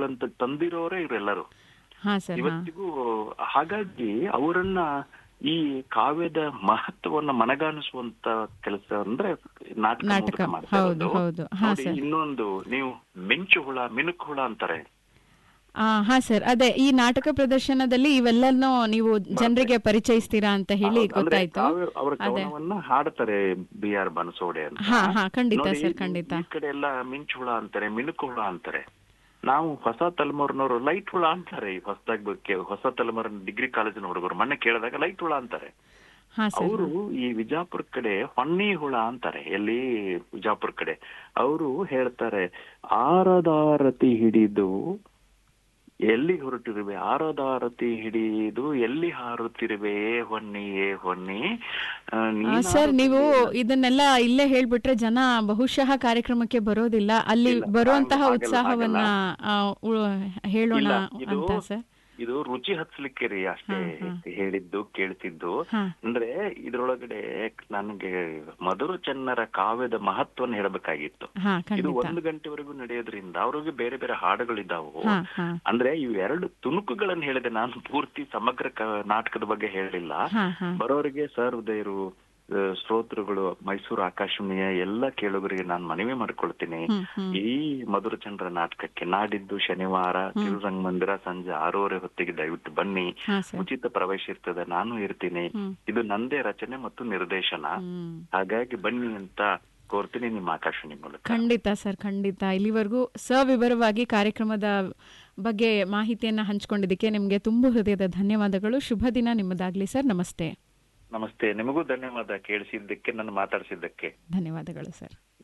ಗ್ರಂಥ ತಂದಿರೋರೇ ಇವರೆಲ್ಲರೂ ಹಾ ಸರ್ ಹಾ ಇವತ್ತಿಗೂ ಹಾಗಾಗಿ ಅವರನ್ನ ಈ ಕಾವ್ಯದ ಮಹತ್ವವನ್ನ ಮನಗಾಣಿಸುವಂತ ಕೆಲಸ ಅಂದ್ರೆ ನಾಟಕ ನಾಟಕ, ಮೂಲಕ ಮಾಡ್ತಾ ಹೌದು, ಇರೋದು. ಹೌದು. ಹಾ, ನೋಡಿ, ಸರ್. ಇನ್ನೊಂದು ನೀವು ಮಿಂಚು ಹುಳ ಮಿನುಕು ಹುಳ ಅಂತಾರೆ ಆ, ಹಾ ಸರ್ ಅದೇ ಈ ನಾಟಕ ಪ್ರದರ್ಶನದಲ್ಲಿ ಇವೆಲ್ಲನೂ ನೀವು ಜನರಿಗೆ ಪರಿಚಯಿಸ್ತೀರಾ ಅಂತ ಹೇಳಿ ಹೌದು, ಅಂದ್ರೆ ಗೊತ್ತಾಯ್ತು ಕಾವ್ಯ- ಅವರ ಅದೇ ಕವನವನ್ನ ಹಾಡ್ತಾರೆ ಬಿ ಆರ್ ಬನಸೋಡೆ ಅಂತ ಹಾ ಹಾ ಖಂಡಿತ ನೋಡಿ, ಸರ್ ಖಂಡಿತ ಈ ಕಡೆ ಎಲ್ಲ ಮಿಂಚು ಹುಳ ಅಂತಾರೆ ಮಿನುಕು ಹುಳ ಅಂತಾರೆ ನಾವು ಹೊಸ ತಲೆಮಾರಿನವರು ಲೈಟ್ ಹುಳ ಅಂತಾರೆ ಈ ಹೊಸದಾಗಿ ಬಗ್ಗೆ ಹೊಸ ತಲೆಮಾರಿನ ಡಿಗ್ರಿ ಕಾಲೇಜಿನ ಹುಡುಗರು ಮೊನ್ನೆ ಕೇಳಿದಾಗ ಲೈಟ್ ಹುಳ ಅಂತಾರೆ ಹಾ ಸರ್ ಅವರು ಈ ವಿಜಾಪುರ ಕಡೆ ಹೊನ್ನಿ ಹುಳ ಅಂತಾರೆ ಎಲ್ಲಿ ವಿಜಾಪುರ ಕಡೆ ಅವರು ಹೇಳ್ತಾರೆ ಆರದಾರತಿ ಹಿಡಿದು ಎಲ್ಲಿ ಹೊರಟಿರುವೆ ಆರದಾರತಿ ಹಿಡಿದು ಎಲ್ಲಿ ಹಾರುತ್ತಿರುವೆ ಏ ಹೊನ್ನಿ ಏ ಹೊನ್ನಿ ಆ, ಆ, ನೀನಾರು ಸರ್ ನೀವು ತಿಳಿಯಲ್ಲ. ಇದನ್ನೆಲ್ಲ ಇಲ್ಲೇ ಹೇಳ್ಬಿಟ್ರೆ ಜನ ಬಹುಶಃ ಕಾರ್ಯಕ್ರಮಕ್ಕೆ ಬರೋದಿಲ್ಲ ಅಲ್ಲಿ ಇಲ್ಲ, ಬರುವಂತಹ ಆಗಲ್ಲ, ಉತ್ಸಾಹವನ್ನ ಆ, ಉ- ಹೇಳೋಣ ಇಲ್ಲ, ಇದು ಅಂತ ಸರ್ ಇದು ರುಚಿ ಹಚ್ಚಲಿಕ್ಕೆ ರೀ ಅಷ್ಟೇ ಹೇಳಿದ್ದು ಕೇಳ್ತಿದ್ದು ಹಾ ಅಂದ್ರೆ ಇದ್ರೊಳಗಡೆ ನನಗೆ ಮಧುರ ಚೆನ್ನರ ಕಾವ್ಯದ ಮಹತ್ವನ ಹೇಳಬೇಕಾಗಿತ್ತು ಹಾ ಇದು ಖಂಡಿತ ಒಂದು ಗಂಟೆವರೆಗೂ ನಡೆಯೋದ್ರಿಂದ ಅವ್ರಿಗೆ ಬೇರೆ ಬೇರೆ ಹಾಡುಗಳಿದ್ದಾವು ಹಾ ಹಾ ಅಂದ್ರೆ ಇವೆರಡು ತುಣುಕುಗಳನ್ನ ಹೇಳಿದೆ ನಾನು ಪೂರ್ತಿ ಸಮಗ್ರ ಕ- ನಾಟಕದ ಬಗ್ಗೆ ಹೇಳಿಲ್ಲ ಹಾ ಹಾ ಬರೋರಿಗೆ ಸರ್ ಉದಯರು ಆ, ಶ್ರೋತೃಗಳು ಮೈಸೂರು ಆಕಾಶವಾಣಿಯ ಎಲ್ಲ ಕೇಳುಗರಿಗೆ ನಾನು ಮನವಿ ಮಾಡ್ಕೊಳ್ತೀನಿ ಹ್ಮ್ ಹ್ಮ್ ಈ ಮಧುರಚಂದ್ರ ನಾಟಕಕ್ಕೆ ನಾಡಿದ್ದು ಶನಿವಾರ ಕಿರುರಂಗ ಮಂದಿರ ಸಂಜೆ ಆರೂವರೆ ಹೊತ್ತಿಗೆ ದಯವಿಟ್ಟು ಬನ್ನಿ ಹಾ ಸರ್ ಉಚಿತ ಪ್ರವೇಶ ಇರ್ತದೆ ನಾನು ಇರ್ತೀನಿ ಹ್ಮ್ ಇದು ನಂದೇ ರಚನೆ ಮತ್ತು ನಿರ್ದೇಶನ ಹ್ಮ್ ಹಾಗಾಗಿ ಬನ್ನಿ ಅಂತ ಕೋರ್ತೀನಿ ನಿಮ್ಮ ಆಕಾಶವಾಣಿ ಮೂಲಕ ಖಂಡಿತ ಸರ್ ಖಂಡಿತ ಇಲ್ಲಿವರೆಗೂ ಸವಿವರವಾಗಿ ಕಾರ್ಯಕ್ರಮದ ಬಗ್ಗೆ ಮಾಹಿತಿಯನ್ನ ಹಂಚ್ಕೊಂಡಿದ್ದಕ್ಕೆ ನಿಮಗೆ ತುಂಬ ಹೃದಯದ ಧನ್ಯವಾದಗಳು ಶುಭ ದಿನ ನಿಮ್ಮದಾಗ್ಲಿ ಸರ್ ನಮಸ್ತೆ ನಮಸ್ತೆ ನಿಮಗೂ ಧನ್ಯವಾದ ಕೇಳಿಸಿದ್ದಕ್ಕೆ ನನ್ನ ಮಾತಾಡಿಸಿದ್ದಕ್ಕೆ ಧನ್ಯವಾದಗಳು ಸರ್